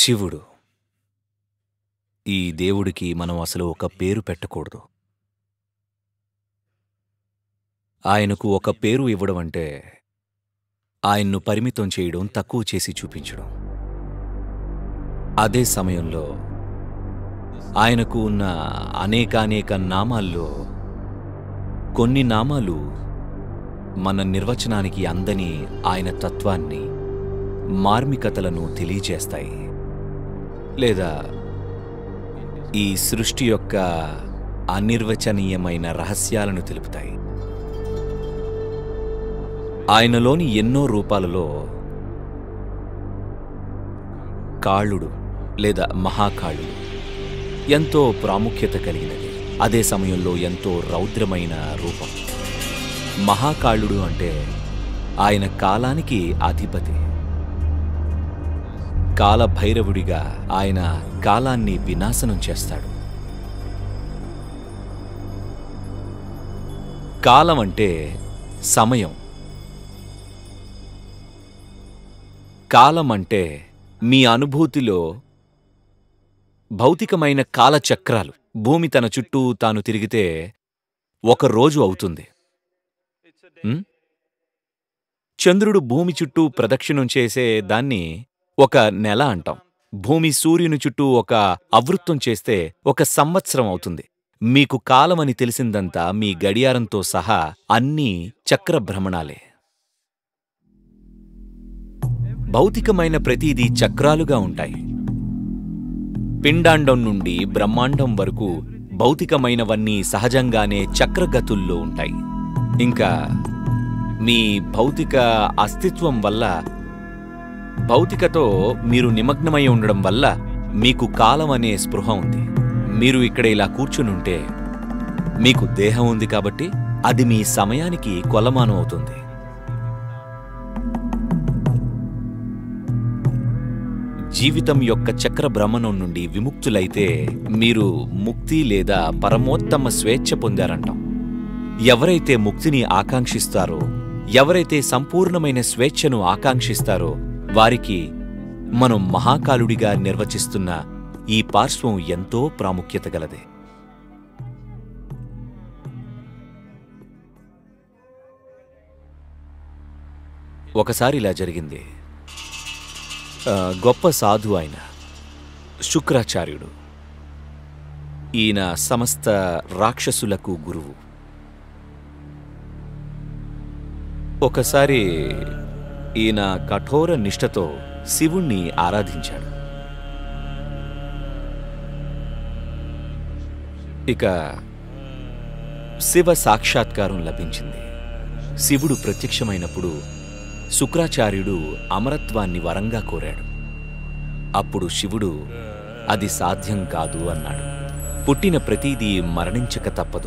శివుడు ఈ దేవుడికి మనం అసలు ఒక పేరు పెట్టకూడదు ఆయనకు ఒక పేరు ఇవ్వడం అంటే ఆయన్ను పరిమితం చేయడం తక్కువ చేసి చూపించడం అదే సమయంలో ఆయనకు ఉన్న అనేకానేక నామాల్లో కొన్ని నామాలు మన నిర్వచనానికి అందని ఆయన తత్వాన్ని మార్మికతలను తెలియచేస్తాయి లేదా ఈ సృష్టి యొక్క అనిర్వచనీయమైన రహస్యాలను తెలుపుతాయి ఆయనలోని ఎన్నో రూపాలలో కాళుడు లేదా మహాకాళుడు ఎంతో ప్రాముఖ్యత కలిగినది అదే సమయంలో ఎంతో రౌద్రమైన రూపం మహాకాళుడు అంటే ఆయన కాలానికి అధిపతి కాలభైరవుడిగా ఆయన కాలాన్ని వినాశనం చేస్తాడు కాలం అంటే సమయం కాలం అంటే మీ అనుభూతిలో భౌతికమైన కాలచక్రాలు భూమి తన చుట్టూ తాను తిరిగితే ఒక రోజు అవుతుంది ఉం? చంద్రుడు భూమి చుట్టూ ప్రదక్షిణం చేసే దాన్ని ఒక నెల అంటాం భూమి సూర్యుని చుట్టూ ఒక అవృత్తం చేస్తే ఒక సంవత్సరం అవుతుంది మీకు కాలమని తెలిసిందంతా మీ గడియారంతో సహా అన్నీ చక్రభ్రమణాలే భౌతికమైన ప్రతిదీ చక్రాలుగా ఉంటాయి పిండాండం నుండి బ్రహ్మాండం వరకు భౌతికమైనవన్నీ సహజంగానే చక్రగతుల్లో ఉంటాయి ఇంకా మీ భౌతిక అస్తిత్వం వల్ల భౌతికతో మీరు నిమగ్నమై ఉండడం వల్ల మీకు కాలం అనే స్పృహ ఉంది మీరు ఇక్కడ ఇలా కూర్చునుంటే మీకు దేహం ఉంది కాబట్టి అది మీ సమయానికి కొలమానం అవుతుంది జీవితం యొక్క చక్ర భ్రమణం నుండి విముక్తులైతే మీరు ముక్తి లేదా పరమోత్తమ స్వేచ్ఛ పొందారంటాం ఎవరైతే ముక్తిని ఆకాంక్షిస్తారో ఎవరైతే సంపూర్ణమైన స్వేచ్ఛను ఆకాంక్షిస్తారో వారికి మనం మహాకాలుడిగా నిర్వచిస్తున్న ఈ పార్శ్వం ఎంతో ప్రాముఖ్యత గలదే ఒకసారి ఇలా జరిగింది ఆ, గొప్ప సాధు ఆయన శుక్రాచార్యుడు ఈయన సమస్త రాక్షసులకు గురువు ఒకసారి ఈయన కఠోర నిష్ఠతో శివుణ్ణి ఆరాధించాడు ఇక శివ సాక్షాత్కారం లభించింది శివుడు ప్రత్యక్షమైనప్పుడు శుక్రాచార్యుడు అమరత్వాన్ని వరంగా కోరాడు అప్పుడు శివుడు అది సాధ్యం కాదు అన్నాడు పుట్టిన ప్రతిదీ మరణించక తప్పదు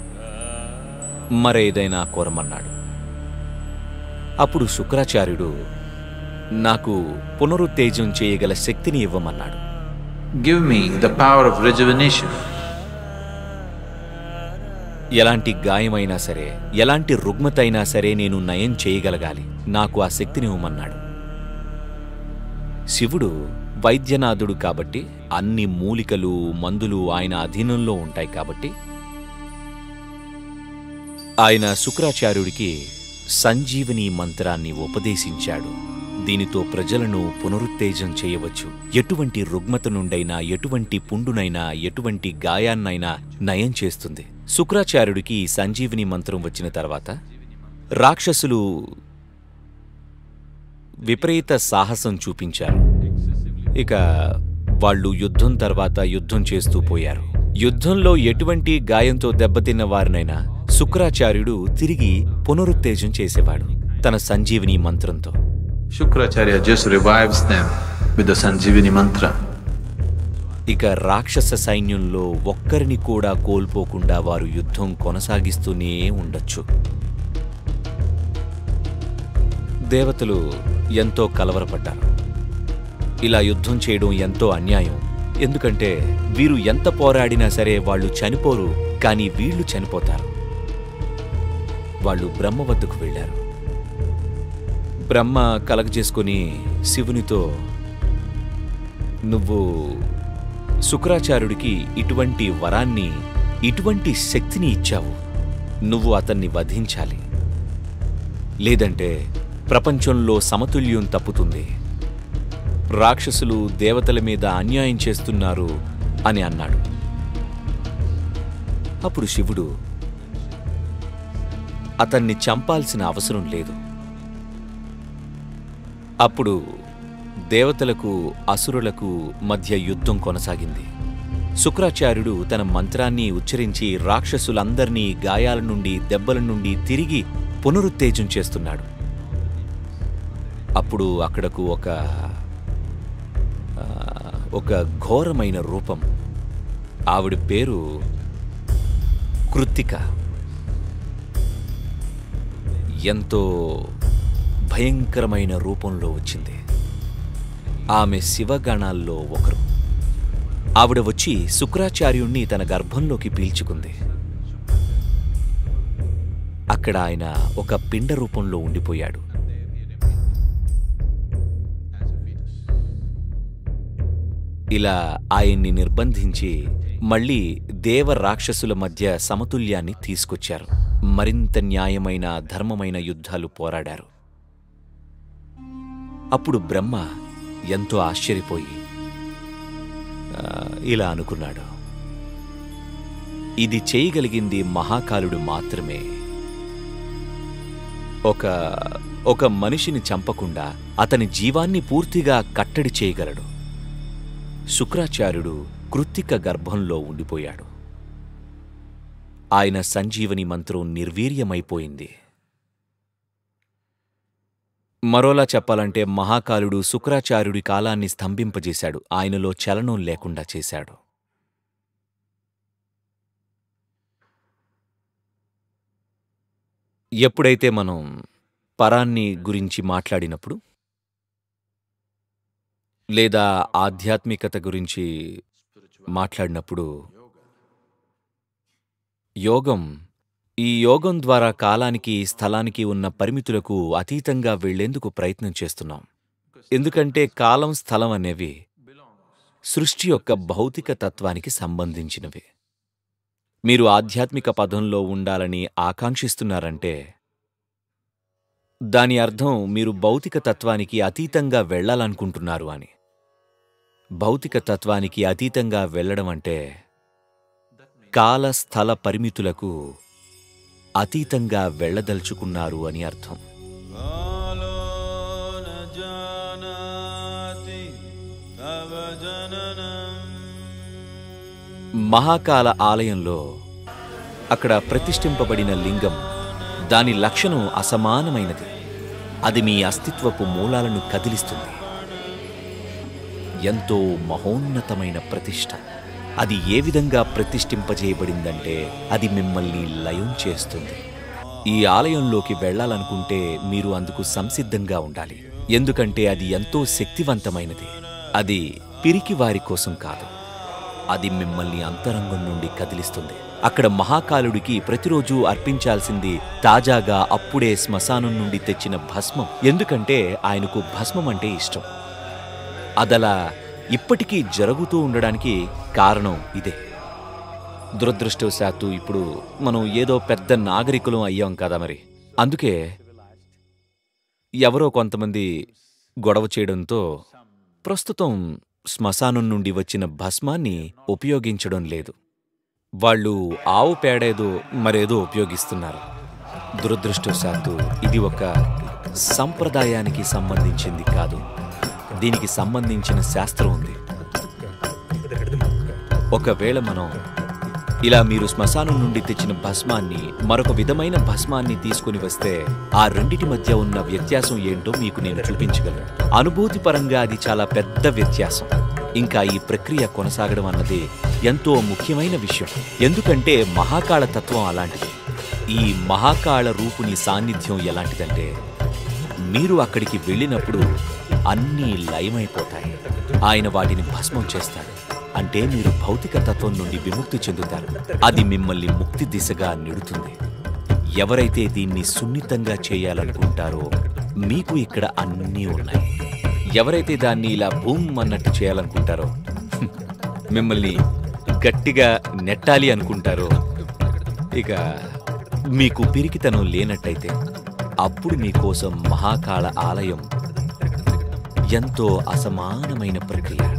మరేదైనా కోరమన్నాడు అప్పుడు శుక్రాచార్యుడు నాకు పునరుత్తేజం చేయగల శక్తిని ఇవ్వమన్నాడు Give me the power of rejuvenation. ఎలాంటి గాయమైనా సరే ఎలాంటి రుగ్మత అయినా సరే నేను నయం చేయగలగాలి నాకు ఆ శక్తిని ఇవ్వమన్నాడు శివుడు వైద్యనాథుడు కాబట్టి అన్ని మూలికలు మందులు ఆయన అధీనంలో ఉంటాయి కాబట్టి ఆయన శుక్రాచార్యుడికి సంజీవని మంత్రాన్ని ఉపదేశించాడు దీనితో ప్రజలను పునరుత్తేజం చేయవచ్చు ఎటువంటి రుగ్మత నుండైనా ఎటువంటి పుండునైనా ఎటువంటి గాయాన్నైనా నయం చేస్తుంది శుక్రాచార్యుడికి ఈ సంజీవని మంత్రం వచ్చిన తర్వాత రాక్షసులు విపరీత సాహసం చూపించారు ఇక వాళ్ళు యుద్ధం తర్వాత యుద్ధం చేస్తూ పోయారు యుద్ధంలో ఎటువంటి గాయంతో దెబ్బతిన్న వారినైనా శుక్రాచార్యుడు తిరిగి పునరుత్తేజం చేసేవాడు తన సంజీవిని మంత్రంతో Shukracharya just revives them with the Sanjivani mantra. ఇక రాక్షస సైన్యంలో ఒక్కరిని కూడా కోల్పోకుండా వారు యుద్ధం కొనసాగిస్తూనే ఉండొచ్చు దేవతలు ఎంతో కలవరపడ్డారు ఇలా యుద్ధం చేయడం ఎంతో అన్యాయం ఎందుకంటే వీరు ఎంత పోరాడినా సరే వాళ్ళు చనిపోరు కానీ వీళ్ళు చనిపోతారు వాళ్ళు బ్రహ్మ వద్దకు వెళ్ళారు బ్రహ్మ కలగజేసుకొని శివునితో నువ్వు శుక్రాచార్యుడికి ఇటువంటి వరాన్ని ఇటువంటి శక్తిని ఇచ్చావు నువ్వు అతన్ని వధించాలి లేదంటే ప్రపంచంలో సమతుల్యం తప్పుతుంది రాక్షసులు దేవతల మీద అన్యాయం చేస్తున్నారు అని అన్నాడు అప్పుడు శివుడు అతన్ని చంపాల్సిన అవసరం లేదు అప్పుడు దేవతలకు అసురులకు మధ్య యుద్ధం కొనసాగింది శుక్రాచార్యుడు తన మంత్రాన్ని ఉచ్చరించి రాక్షసులందర్నీ గాయాల నుండి దెబ్బల నుండి తిరిగి పునరుత్తేజం చేస్తున్నాడు అప్పుడు అక్కడకు ఒక ఆ, ఒక ఘోరమైన రూపం ఆవిడ పేరు కృత్తిక ఎంతో భయంకరమైన రూపంలో వచ్చింది ఆమె శివగణాల్లో ఒకరు ఆవిడ వచ్చి శుక్రాచార్యుణ్ణి తన గర్భంలోకి పీల్చుకుంది అక్కడ ఆయన ఒక పిండ రూపంలో ఉండిపోయాడు ఇలా ఆయన్ని నిర్బంధించి మళ్ళీ దేవ రాక్షసుల మధ్య సమతుల్యాన్ని తీసుకొచ్చారు మరింత న్యాయమైన ధర్మమైన యుద్ధాలు పోరాడారు అప్పుడు బ్రహ్మ ఎంతో ఆశ్చర్యపోయి ఆ, ఇలా అనుకున్నాడు ఇది చేయగలిగింది మహాకాలుడు మాత్రమే ఒక ఒక మనిషిని చంపకుండా అతని జీవాన్ని పూర్తిగా కట్టడి చేయగలడు శుక్రాచార్యుడు కృత్తిక గర్భంలో ఉండిపోయాడు ఆయన సంజీవని మంత్రం నిర్వీర్యమైపోయింది మరోలా చెప్పాలంటే మహాకాలుడు శుక్రాచార్యుడి కాలాన్ని స్తంభింపజేశాడు ఆయనలో చలనం లేకుండా చేశాడు ఎప్పుడైతే మనం పరాన్ని గురించి మాట్లాడినప్పుడు లేదా ఆధ్యాత్మికత గురించి మాట్లాడినప్పుడు యోగం ఈ యోగం ద్వారా కాలానికి స్థలానికి ఉన్న పరిమితులకు అతీతంగా వెళ్లేందుకు ప్రయత్నం చేస్తున్నాం ఎందుకంటే కాలం స్థలం అనేవి సృష్టి యొక్క భౌతిక తత్వానికి సంబంధించినవి మీరు ఆధ్యాత్మిక పదంలో ఉండాలని ఆకాంక్షిస్తున్నారంటే దాని అర్థం మీరు భౌతిక తత్వానికి అతీతంగా వెళ్ళాలనుకుంటున్నారు అని భౌతిక తత్వానికి అతీతంగా వెళ్ళడం అంటే కాల స్థల పరిమితులకు అతీతంగా వెళ్ళదలుచుకున్నారు అని అర్థం कालो न जानाति तव जननम् మహాకాల ఆలయంలో అక్కడ ప్రతిష్ఠింపబడిన లింగం దాని లక్షణం అసమానమైనది అది మీ అస్తిత్వపు మూలాలను కదిలిస్తుంది ఎంతో మహోన్నతమైన ప్రతిష్ఠ అది ఏ విధంగా ప్రతిష్ఠింపజేయబడిందంటే అది మిమ్మల్ని లయం చేస్తుంది ఈ ఆలయంలోకి వెళ్ళాలనుకుంటే మీరు అందుకు సంసిద్ధంగా ఉండాలి ఎందుకంటే అది ఎంతో శక్తివంతమైనది అది పిరికి వారి కోసం కాదు అది మిమ్మల్ని అంతరంగం నుండి కదిలిస్తుంది అక్కడ మహాకాలుడికి ప్రతిరోజు అర్పించాల్సింది తాజాగా అప్పుడే శ్మశానం నుండి తెచ్చిన భస్మం ఎందుకంటే ఆయనకు భస్మం అంటే ఇష్టం అదలా ఇప్పటికీ జరుగుతూ ఉండడానికి కారణం ఇదే దురదృష్టవశాత్తు ఇప్పుడు మనం ఏదో పెద్ద నాగరికులం అయ్యాం కదా మరి అందుకే ఎవరో కొంతమంది గొడవ చేయడంతో ప్రస్తుతం శ్మశానం నుండి వచ్చిన భస్మాన్ని ఉపయోగించడం లేదు వాళ్ళు ఆవు పేడేదో మరేదో ఉపయోగిస్తున్నారు దురదృష్టవశాత్తు ఇది ఒక సంప్రదాయానికి సంబంధించింది కాదు దీనికి సంబంధించిన శాస్త్రం ఉంది ఒకవేళ మనం ఇలా మీరు శ్మశానం నుండి తెచ్చిన భస్మాన్ని మరొక విధమైన భస్మాన్ని తీసుకుని వస్తే ఆ రెండిటి మధ్య ఉన్న వ్యత్యాసం ఏంటో మీకు నేను చూపించగలను అనుభూతి పరంగా అది చాలా పెద్ద వ్యత్యాసం ఇంకా ఈ ప్రక్రియ కొనసాగడం అన్నది ఎంతో ముఖ్యమైన విషయం ఎందుకంటే మహాకాళ తత్వం అలాంటిది ఈ మహాకాళ రూపుని సాన్నిధ్యం ఎలాంటిదంటే మీరు అక్కడికి వెళ్ళినప్పుడు అన్నీ లయమైపోతాయి ఆయన వాటిని భస్మం చేస్తాడు అంటే మీరు భౌతిక తత్వం నుండి విముక్తి చెందుతారు అది మిమ్మల్ని ముక్తి దిశగా నెడుతుంది ఎవరైతే దీన్ని సున్నితంగా చేయాలనుకుంటారో మీకు ఇక్కడ అన్నీ ఉన్నాయి ఎవరైతే దాన్ని ఇలా భూమ్ అన్నట్టు చేయాలనుకుంటారో హ్మ్, మిమ్మల్ని గట్టిగా నెట్టాలి అనుకుంటారో ఇక మీకు పిరికితనం లేనట్టయితే అప్పుడు మీకోసం మహాకాళ ఆలయం ఎంతో అసమానమైన ప్రక్రియ